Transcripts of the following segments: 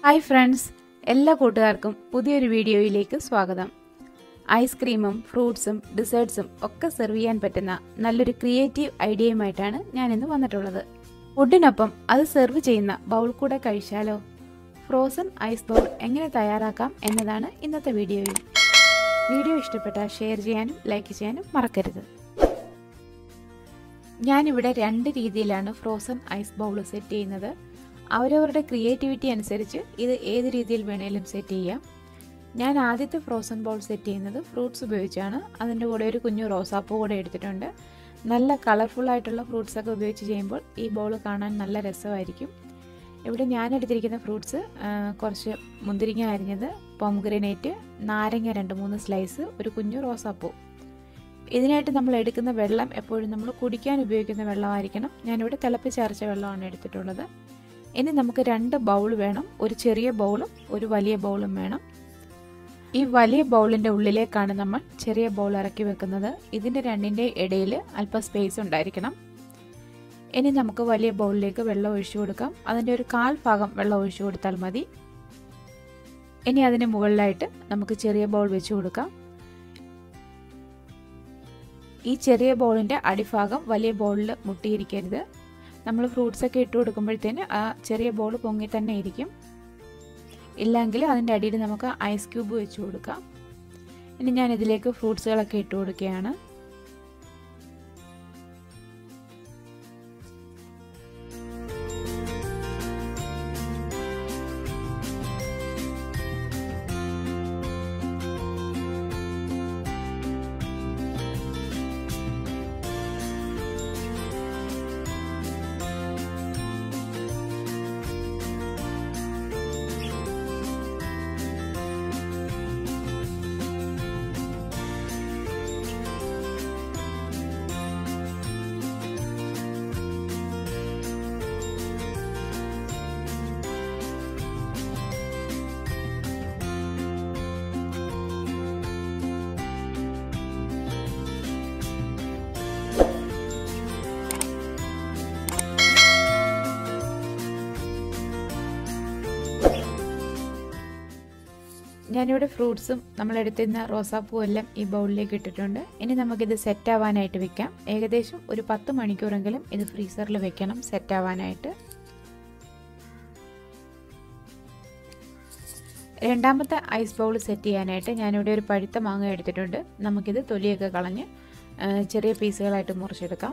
hi friends എല്ലാ കൂട്ടുകാർക്കും പുതിയൊരു വീഡിയോയിലേക്ക് സ്വാഗതം ഐസ്ക്രീമും ഫ്രൂട്ട്സും ഡിസേർട്ട്സും ഒക്കെ സെർവ് ചെയ്യാൻ പറ്റുന്ന നല്ലൊരു ക്രിയേറ്റീവ് ഐഡിയയുമായിട്ടാണ് ഞാൻ ഇന്ന് വന്നിട്ടുള്ളത് ഫുഡിനൊപ്പം അത് സെർവ് ചെയ്യുന്ന ബൗൾ കൂടെ കഴിച്ചാലോ ഫ്രോസൺ ഐസ് ബൗൾ എങ്ങനെ തയ്യാറാക്കാം എന്നതാണ് ഇന്നത്തെ വീഡിയോയിൽ വീഡിയോ ഇഷ്ടപ്പെട്ടാൽ ഷെയർ ചെയ്യാനും ലൈക്ക് ചെയ്യാനും മറക്കരുത് ഞാനിവിടെ രണ്ട് രീതിയിലാണ് ഫ്രോസൺ ഐസ് ബൗൾ സെറ്റ് ചെയ്യുന്നത് അവരവരുടെ ക്രിയേറ്റിവിറ്റി അനുസരിച്ച് ഇത് ഏത് രീതിയിൽ വേണേലും സെറ്റ് ചെയ്യാം ഞാൻ ആദ്യത്തെ ഫ്രോസൺ ബൗൾ സെറ്റ് ചെയ്യുന്നത് ഫ്രൂട്ട്സ് ഉപയോഗിച്ചാണ് അതിൻ്റെ കൂടെ ഒരു കുഞ്ഞു റോസാപ്പൂ കൂടെ എടുത്തിട്ടുണ്ട് നല്ല കളർഫുൾ ആയിട്ടുള്ള ഫ്രൂട്ട്സ് ഒക്കെ ഉപയോഗിച്ച് ചെയ്യുമ്പോൾ ഈ ബൗൾ കാണാൻ നല്ല രസമായിരിക്കും ഇവിടെ ഞാൻ എടുത്തിരിക്കുന്ന ഫ്രൂട്ട്സ് കുറച്ച് മുന്തിരിങ്ങ അരിഞ്ഞത് പൊംഗ്രനേറ്റ് നാരങ്ങ രണ്ട് മൂന്ന് സ്ലൈസ് ഒരു കുഞ്ഞു റോസാപ്പൂ ഇതിനായിട്ട് നമ്മൾ എടുക്കുന്ന വെള്ളം എപ്പോഴും നമ്മൾ കുടിക്കാൻ ഉപയോഗിക്കുന്ന വെള്ളമായിരിക്കണം ഞാനിവിടെ തിളപ്പിച്ചരച്ച വെള്ളമാണ് എടുത്തിട്ടുള്ളത് ഇനി നമുക്ക് രണ്ട് ബൗൾ വേണം ഒരു ചെറിയ ബൗളും ഒരു വലിയ ബൗളും വേണം ഈ വലിയ ബൗളിൻ്റെ ഉള്ളിലേക്കാണ് നമ്മൾ ചെറിയ ബൗൾ ഇറക്കി വെക്കുന്നത് ഇതിൻ്റെ രണ്ടിൻ്റെ ഇടയിൽ അല്പം സ്പേസ് ഉണ്ടായിരിക്കണം ഇനി നമുക്ക് വലിയ ബൗളിലേക്ക് വെള്ളം ഒഴിച്ചു കൊടുക്കാം അതിൻ്റെ ഒരു കാൽ ഭാഗം വെള്ളം ഒഴിച്ചു കൊടുത്താൽ മതി ഇനി അതിന് മുകളിലായിട്ട് നമുക്ക് ചെറിയ ബൗൾ വെച്ച് കൊടുക്കാം ഈ ചെറിയ ബൗളിൻ്റെ അടിഭാഗം വലിയ ബൗളിൽ മുട്ടിയിരിക്കരുത് നമ്മൾ ഫ്രൂട്ട്സ് ഒക്കെ ഇട്ട് കൊടുക്കുമ്പോഴത്തേന് ആ ചെറിയ ബോൾ പൊങ്ങി തന്നെ ഇരിക്കും ഇല്ലെങ്കിൽ അതിൻ്റെ അടിയിൽ നമുക്ക് ഐസ് ക്യൂബ് വെച്ച് കൊടുക്കാം ഇനി ഞാൻ ഇതിലേക്ക് ഫ്രൂട്ട്സുകളൊക്കെ ഇട്ട് കൊടുക്കുകയാണ് ഞാനിവിടെ ഫ്രൂട്ട്സും നമ്മൾ എടുത്തിരുന്ന റോസാപ്പൂ എല്ലാം ഈ ബൗളിലേക്ക് ഇട്ടിട്ടുണ്ട് ഇനി നമുക്കിത് സെറ്റ് ആവാനായിട്ട് വെക്കാം ഏകദേശം ഒരു പത്ത് മണിക്കൂറെങ്കിലും ഇത് ഫ്രീസറിൽ വെക്കണം സെറ്റ് ആവാനായിട്ട് രണ്ടാമത്തെ ഐസ് ബൗൾ സെറ്റ് ചെയ്യാനായിട്ട് ഞാനിവിടെ ഒരു പഴുത്ത മാങ്ങ എടുത്തിട്ടുണ്ട് നമുക്കിത് തൊലിയൊക്കെ കളഞ്ഞ് ചെറിയ പീസുകളായിട്ട് മുറിച്ചെടുക്കാം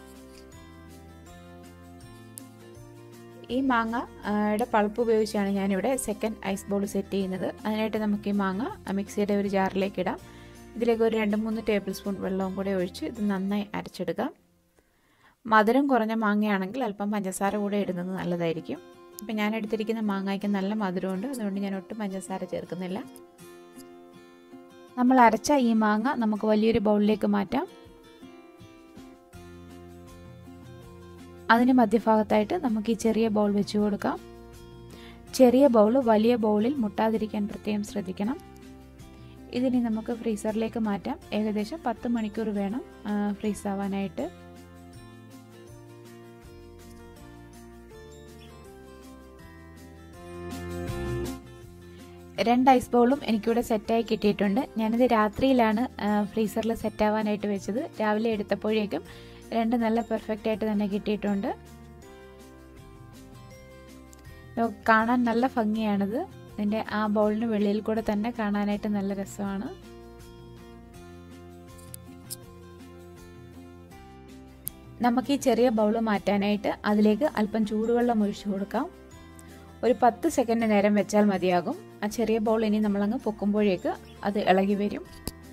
ഈ മാങ്ങയുടെ പൾപ്പ് ഉപയോഗിച്ചാണ് ഞാനിവിടെ സെക്കൻഡ് ഐസ് ബോൾ സെറ്റ് ചെയ്യുന്നത് അതിനായിട്ട് നമുക്ക് ഈ മാങ്ങ മിക്സിയുടെ ഒരു ജാറിലേക്ക് ഇടാം ഇതിലേക്ക് ഒരു രണ്ട് മൂന്ന് ടേബിൾ സ്പൂൺ വെള്ളവും കൂടെ ഒഴിച്ച് ഇത് നന്നായി അരച്ചെടുക്കാം മധുരം കുറഞ്ഞ മാങ്ങയാണെങ്കിൽ അല്പം പഞ്ചസാര കൂടെ ഇടുന്നത് നല്ലതായിരിക്കും ഇപ്പം ഞാൻ എടുത്തിരിക്കുന്ന മാങ്ങയ്ക്ക് നല്ല മധുരമുണ്ട് അതുകൊണ്ട് ഞാൻ ഒട്ടും പഞ്ചസാര ചേർക്കുന്നില്ല നമ്മൾ അരച്ച ഈ മാങ്ങ നമുക്ക് വലിയൊരു ബൗളിലേക്ക് മാറ്റാം അതിന് മധ്യഭാഗത്തായിട്ട് നമുക്ക് ഈ ചെറിയ ബൗൾ വെച്ച് കൊടുക്കാം ചെറിയ ബൗൾ വലിയ ബൗളിൽ മുട്ടാതിരിക്കാൻ പ്രത്യേകം ശ്രദ്ധിക്കണം ഇതിനി നമുക്ക് ഫ്രീസറിലേക്ക് മാറ്റാം ഏകദേശം പത്ത് മണിക്കൂർ വേണം ഫ്രീസ് ആവാനായിട്ട് രണ്ട് ഐസ് ബൗളും എനിക്കിവിടെ സെറ്റായി കിട്ടിയിട്ടുണ്ട് ഞാനിത് രാത്രിയിലാണ് ഫ്രീസറിൽ സെറ്റ് ആവാനായിട്ട് വെച്ചത് രാവിലെ എടുത്തപ്പോഴേക്കും രണ്ട് നല്ല പെർഫെക്റ്റ് ആയിട്ട് തന്നെ കിട്ടിയിട്ടുണ്ട് കാണാൻ നല്ല ഭംഗിയാണിത് ഇതിൻ്റെ ആ ബൗളിന് വെളിയിൽ കൂടെ തന്നെ കാണാനായിട്ട് നല്ല രസമാണ് നമുക്ക് ഈ ചെറിയ ബൗൾ മാറ്റാനായിട്ട് അതിലേക്ക് അല്പം ചൂടുവെള്ളം ഒഴിച്ചു കൊടുക്കാം ഒരു പത്ത് സെക്കൻഡ് നേരം വെച്ചാൽ മതിയാകും ആ ചെറിയ ബൗൾ ഇനി നമ്മളങ്ങ് പൊക്കുമ്പോഴേക്ക് അത് ഇളകി വരും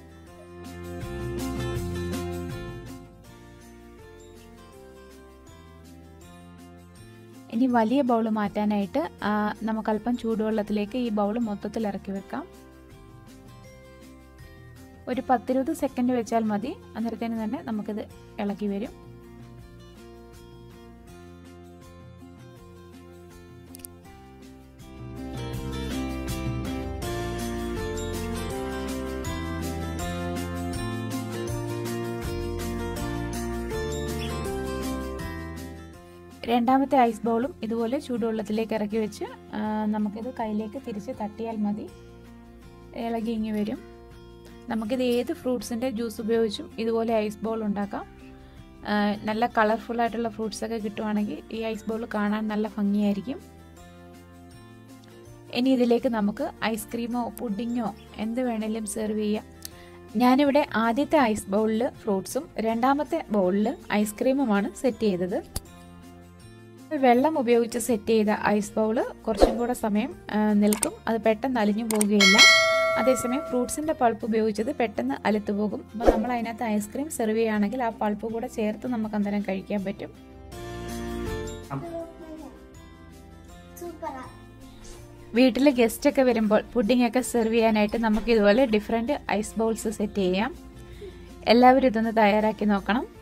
ഇനി വലിയ ബൗൾ മാറ്റാനായിട്ട് നമുക്ക് അല്പം ചൂടുവെള്ളത്തിലേക്ക് ഈ ബൗൾ മൊത്തത്തിൽ ഇറക്കി വെക്കാം ഒരു പത്തിരുപത് സെക്കൻഡ് വെച്ചാൽ മതി അന്നേരത്തേന് തന്നെ നമുക്കിത് ഇളക്കി വരും രണ്ടാമത്തെ ഐസ് ബൗളും ഇതുപോലെ ചൂടുവെള്ളത്തിലേക്ക് ഇറക്കി വെച്ച് നമുക്കിത് കയ്യിലേക്ക് തിരിച്ച് തട്ടിയാൽ മതി ഇളകി ഇങ്ങി വരും നമുക്കിത് ഏത് ഫ്രൂട്ട്സിൻ്റെ ജ്യൂസ് ഉപയോഗിച്ചും ഇതുപോലെ ഐസ് ബൗൾ ഉണ്ടാക്കാം നല്ല കളർഫുൾ ആയിട്ടുള്ള ഫ്രൂട്ട്സ് ഒക്കെ കിട്ടുവാണെങ്കിൽ ഈ ഐസ് ബൗൾ കാണാൻ നല്ല ഭംഗിയായിരിക്കും ഇനി ഇതിലേക്ക് നമുക്ക് ഐസ്ക്രീമോ പുഡിങ്ങോ എന്ത് വേണേലും സെർവ് ചെയ്യാം ഞാനിവിടെ ആദ്യത്തെ ഐസ് ബൗളിൽ ഫ്രൂട്ട്സും രണ്ടാമത്തെ ബൗളിൽ ഐസ്ക്രീമുമാണ് സെറ്റ് ചെയ്തത് വെള്ളം ഉപയോഗിച്ച് സെറ്റ് ചെയ്ത ഐസ് ബൗൾ കുറച്ചും കൂടെ സമയം നിൽക്കും അത് പെട്ടെന്ന് അലിഞ്ഞു പോവുകയില്ല അതേസമയം ഫ്രൂട്ട്സിൻ്റെ പൾപ്പ് ഉപയോഗിച്ചത് പെട്ടെന്ന് അലുത്തു പോകും അപ്പോൾ നമ്മൾ അതിനകത്ത് ഐസ്ക്രീം സെർവ് ചെയ്യുകയാണെങ്കിൽ ആ പൾപ്പ് കൂടെ ചേർത്ത് നമുക്ക് അന്നേരം കഴിക്കാൻ പറ്റും വീട്ടിൽ ഗസ്റ്റ് ഒക്കെ വരുമ്പോൾ പുഡിംഗ് ഒക്കെ സെർവ് ചെയ്യാനായിട്ട് നമുക്ക് ഇതുപോലെ ഡിഫറെൻറ്റ് ഐസ് ബൗൾസ് സെറ്റ് ചെയ്യാം എല്ലാവരും ഇതൊന്ന് തയ്യാറാക്കി നോക്കണം